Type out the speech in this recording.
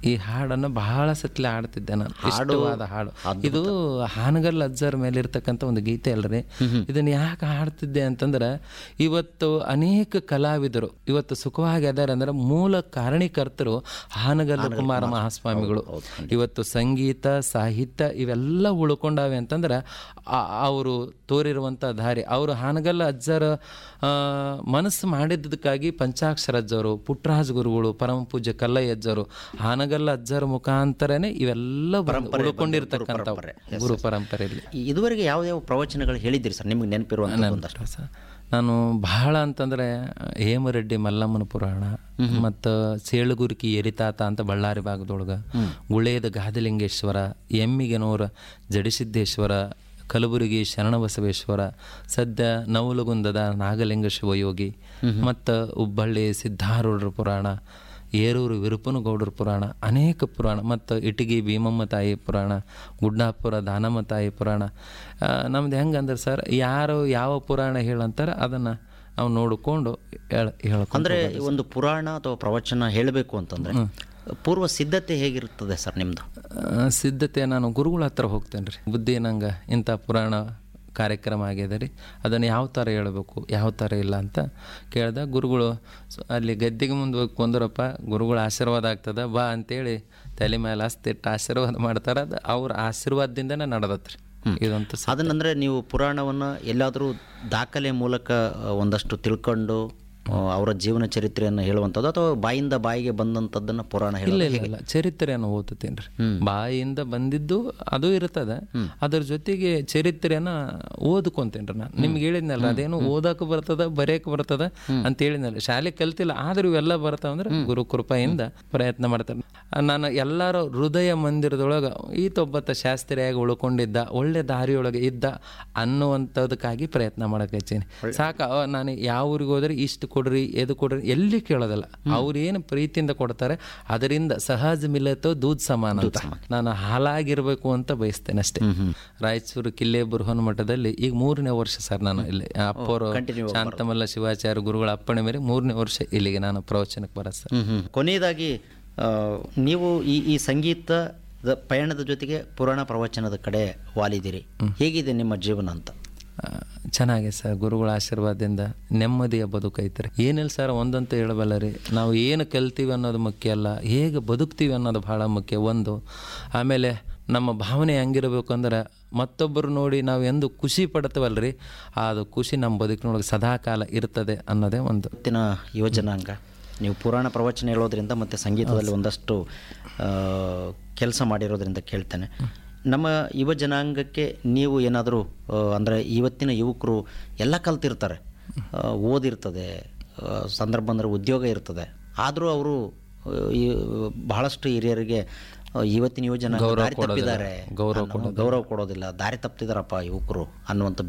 ಈ ಹಾಡನ್ನು ಬಹಳ ಸತ್ಲೆ ಹಾಡ್ತಿದ್ದೆ ನಾನು ಇಷ್ಟವಾದ ಹಾಡು ಇದು ಹಾನಗಲ್ ಅಜ್ಜರ್ ಮೇಲೆ ಇರ್ತಕ್ಕಂಥ ಒಂದು ಗೀತೆ ಅಲ್ರಿ ಇದನ್ನ ಯಾಕೆ ಹಾಡ್ತಿದ್ದೆ ಅಂತಂದ್ರೆ ಇವತ್ತು ಅನೇಕ ಕಲಾವಿದರು ಇವತ್ತು ಸುಖವಾಗಿ ಅದಾರೆ ಅಂದ್ರೆ ಮೂಲ ಕಾರಣೀಕರ್ತರು ಹಾನಗಲ್ ಕುಮಾರ ಮಹಾಸ್ವಾಮಿಗಳು ಇವತ್ತು ಸಂಗೀತ ಸಾಹಿತ್ಯ ಇವೆಲ್ಲ ಉಳ್ಕೊಂಡಾವೆ ಅಂತಂದ್ರೆ ಅವರು ತೋರಿರುವಂಥ ದಾರಿ ಅವರು ಹಾನಗಲ್ ಅಜ್ಜರ ಆ, ಮನಸ್ಸು ಮಾಡಿದ್ದಕ್ಕಾಗಿ ಪಂಚಾಕ್ಷರ ಅಜ್ಜರು ಪುಟ್ಟರಾಜ ಗುರುಗಳು ಪರಮ ಪೂಜ್ಯ ಕಲ್ಲಯ್ಯ ಅಜ್ಜರು ಹಾನಗಲ್ಲ ಅಜ್ಜರ ಮುಖಾಂತರನೇ ಇವೆಲ್ಲ ಬಂದು ಉಳ್ಕೊಂಡಿರ್ತಕ್ಕಂಥ ಗುರು ಪರಂಪರೆಯಲ್ಲಿ ಈ- ಇದುವರೆಗೆ ಯಾವ ಯಾವ ಪ್ರವಚನಗಳು ಹೇಳಿದ್ದೀರಿ ಸರ್ ನಿಮ್ಗೆ ನೆನಪಿರುವಂಥ ಒಂದಷ್ಟು ಸ- ನಾನು ಬಹಳ ಅಂತಂದ್ರೆ ಹೇಮರೆಡ್ಡಿ ಮಲ್ಲಮ್ಮನ ಪುರಾಣ ಮತ್ತು ಸೇಳುಗುರುಕಿ ಎರಿತಾತ ಅಂತ ಬಳ್ಳಾರಿ ಭಾಗದೊಳಗೆ ಗುಳೇದ ಗಾದಿಲಿಂಗೇಶ್ವರ ಎಮ್ಮಿಗೆನೂರ ಜಡಿಸಿದ್ದೇಶ್ವರ ಕಲಬುರಗಿ ಶರಣಬಸವೇಶ್ವರ ಸದ್ಯ ನವಲಗುಂದದ ನಾಗಲಿಂಗ ಶಿವಯೋಗಿ ಮತ್ತು ಹುಬ್ಬಳ್ಳಿ ಸಿದ್ಧಾರೂಢರ ಪುರಾಣ ಏರೂರು ವಿರುಪನಗೌಡರ ಪುರಾಣ ಅನೇಕ ಪುರಾಣ ಮತ್ತು ಇಟಗಿ ಭೀಮಮ್ಮ ತಾಯಿ ಪುರಾಣ ಗುಡ್ಡಾಪುರ ದಾನಮ್ಮ ತಾಯಿ ಪುರಾಣ ಆ, ನಮ್ದು ಹೆಂಗಂದ್ರೆ ಸರ್ ಯಾರು ಯಾವ ಪುರಾಣ ಹೇಳಂತಾರೆ ಅದನ್ನು ನಾವು ನೋಡಿಕೊಂಡು ಹೇಳ ಹೇಳ್ಕೊಂಡು ಅಂದ್ರೆ ಈ ಒಂದು ಪುರಾಣ ಅಥವಾ ಪ್ರವಚನ ಹೇಳಬೇಕು ಅಂತಂದ್ರೆ ಪೂರ್ವ ಸಿದ್ಧತೆ ಹೇಗಿರ್ತದೆ ಸರ್ ನಿಮ್ದು ಆ, ಸಿದ್ಧತೆ ನಾನು ಗುರುಗಳ ಹತ್ರ ಹೋಗ್ತೇನೆ ರೀ ಬುದ್ಧಿ ನಂಗೆ ಇಂಥ ಪುರಾಣ ಕಾರ್ಯಕ್ರಮ ಆಗಿದೆ ರೀ ಅದನ್ನು ಯಾವ ಥರ ಹೇಳಬೇಕು ಯಾವ ಥರ ಇಲ್ಲ ಅಂತ ಕೇಳ್ದೆ ಗುರುಗಳು ಸ- ಅಲ್ಲಿ ಗದ್ದಿಗೆ ಮುಂದೆ ಹೋಗಿ ಕುಂದ್ರಪ್ಪ ಗುರುಗಳ ಆಶೀರ್ವಾದ ಆಗ್ತದ ಬಾ ಅಂತೇಳಿ ತಲೆ ಮೇಲೆ ಹಸ್ತಿಟ್ಟು ಆಶೀರ್ವಾದ ಮಾಡ್ತಾರೆ ಅದು ಅವ್ರ ಆಶೀರ್ವಾದದಿಂದನೇ ನಡೆದತ್ರಿ ಇದಂತೂ ಸ- ಅದನ್ನಂದ್ರೆ ನೀವು ಪುರಾಣವನ್ನು ಎಲ್ಲಾದರೂ ದಾಖಲೆ ಮೂಲಕ ಆ, ಒಂದಷ್ಟು ತಿಳ್ಕೊಂಡು ಆ, ಅವರ ಜೀವನ ಚರಿತ್ರೆಯನ್ನು ಹೇಳುವಂಥದ್ದು ಅಥವಾ ಬಾಯಿಂದ ಬಾಯಿಗೆ ಬಂದಂಥದ್ದನ್ನು ಪುರಾಣ ಹೇಳ ಇಲ್ಲ ಇಲ್ಲ ಇಲ್ಲ ಚರಿತ್ರೆಯನ್ನು ಓದುತ್ತೇನೆ ರೀ ಬಾಯಿಯಿಂದ ಬಂದಿದ್ದು ಅದು ಇರ್ತದೆ ಅದ್ರ ಜೊತೆಗೆ ಚರಿತ್ರೆಯನ್ನ ಓದ್ಕೊಂತೇನೆ ರೀ ನಾನು ನಿಮ್ಗೆ ಹೇಳಿದ್ನಲ್ಲ ಅದೇನು ಓದಕ್ಕೆ ಬರ್ತದ ಬರೆಯಕ್ಕೆ ಬರ್ತದ ಅಂತ ಹೇಳಿದ್ನಲ್ಲ ಶಾಲೆ ಕಲ್ತಿಲ್ಲ ಆದ್ರೂ ಇವೆಲ್ಲ ಬರ್ತಾವ ಅಂದ್ರೆ ಗುರು ಕೃಪೆಯಿಂದ ಪ್ರಯತ್ನ ಮಾಡ್ತಾರೆ ನಾನು ಎಲ್ಲರ ಹೃದಯ ಮಂದಿರದೊಳಗೆ ಈತೊಬ್ಬತ್ತ ಶಾಸ್ತ್ರಿಯಾಗಿ ಉಳ್ಕೊಂಡಿದ್ದ ಒಳ್ಳೆ ದಾರಿಯೊಳಗೆ ಇದ್ದ ಅನ್ನುವಂಥದಕ್ಕಾಗಿ ಪ್ರಯತ್ನ ಮಾಡಕ್ಕೆ ಹಚ್ಚೀನಿ ಸಾಕ ಅವ ನಾನು ಯಾವ ಊರಿಗೆ ಹೋದ್ರೆ ಇಷ್ಟು ಕೊಡ್ರಿ ಎದು ಕೊಡ್ರಿ ಎಲ್ಲಿ ಕೇಳೋದಲ್ಲ ಅವ್ರು ಏನು ಪ್ರೀತಿಯಿಂದ ಕೊಡ್ತಾರೆ ಅದರಿಂದ ಸಹಜ ಮಿಲತ್ತೋ ದೂದ್ ಸಮಾನ ಅಂತ ನಾನು ಹಾಲಾಗಿರ್ಬೇಕು ಅಂತ ಬಯಸ್ತೇನೆ ಅಷ್ಟೇ ರಾಯಚೂರು ಕಿಲ್ಲೆ ಬುರ್ಹನ್ ಮಠದಲ್ಲಿ ಈಗ ಮೂರನೇ ವರ್ಷ ಸರ್ ನಾನು ಇಲ್ಲಿ ಅಪ್ಪವರು ಶಾಂತಮಲ್ಲ ಶಿವಾಚಾರ್ಯ ಗುರುಗಳ ಅಪ್ಪಣೆ ಮೇರೆ ಮೂರನೇ ವರ್ಷ ಇಲ್ಲಿಗೆ ನಾನು ಪ್ರವಚನಕ್ಕೆ ಬರೋದು ಸರ್ ಹ್ಮ್ ಹ್ಮ್. ಕೊನೆಯದಾಗಿ ಆ, ನೀವು ಈ ಈ ಸಂಗೀತದ ಪಯಣದ ಜೊತೆಗೆ ಪುರಾಣ ಪ್ರವಚನದ ಕಡೆ ವಾಲಿದಿರಿ ಹೇಗಿದೆ ನಿಮ್ಮ ಜೀವನ ಅಂತ ಆ, ಚೆನ್ನಾಗಿದೆ ಸರ್ ಗುರುಗಳ ಆಶೀರ್ವಾದದಿಂದ ನೆಮ್ಮದಿಯ ಬದುಕೈತ್ರಿ ಏನಿಲ್ಲ ಸರ್ ಒಂದಂತೂ ಹೇಳಬಲ್ಲ ರೀ ನಾವು ಏನು ಕಲ್ತೀವಿ ಅನ್ನೋದು ಮುಖ್ಯ ಅಲ್ಲ ಹೇಗೆ ಬದುಕ್ತೀವಿ ಅನ್ನೋದು ಭಾಳ ಮುಖ್ಯ ಒಂದು ಆಮೇಲೆ ನಮ್ಮ ಭಾವನೆ ಹೆಂಗಿರಬೇಕು ಅಂದ್ರೆ ಮತ್ತೊಬ್ಬರು ನೋಡಿ ನಾವು ಎಂದು ಖುಷಿ ಪಡ್ತೇವಲ್ರಿ ಅದು ಖುಷಿ ನಮ್ಮ ಬದುಕಿನೊಳಗೆ ಸದಾಕಾಲ ಇರ್ತದೆ ಅನ್ನೋದೇ ಒಂದು ಇವತ್ತಿನ ಯುವಜನಾಂಗ ನೀವು ಪುರಾಣ ಪ್ರವಚನ ಹೇಳೋದ್ರಿಂದ ಮತ್ತು ಸಂಗೀತದಲ್ಲಿ ಒಂದಷ್ಟು ಕೆಲಸ ಮಾಡಿರೋದ್ರಿಂದ ಕೇಳ್ತೇನೆ ನಮ್ಮ ಯುವ ಜನಾಂಗಕ್ಕೆ ನೀವು ಏನಾದರೂ ಅಂದರೆ ಇವತ್ತಿನ ಯುವಕರು ಎಲ್ಲ ಕಲ್ತಿರ್ತಾರೆ ಆ, ಓದಿರ್ತದೆ ಆ, ಸಂದರ್ಭ ಅಂದರೆ ಉದ್ಯೋಗ ಇರ್ತದೆ ಆದರೂ ಅವರು ಈ ಬಹಳಷ್ಟು ಹಿರಿಯರಿಗೆ ಆ, ಇವತ್ತಿನ ಯುವ ಜನಾಂಗ ದಾರಿ ತಪ್ಪಿದ್ದಾರೆ ಅನ್ನೋ- ಗೌರವ ಕೊಡೋದಿಲ್ಲ ದಾರಿ ತಪ್ಪಿದಾರಪ್ಪ ಯುವಕರು ಅನ್ನುವಂಥ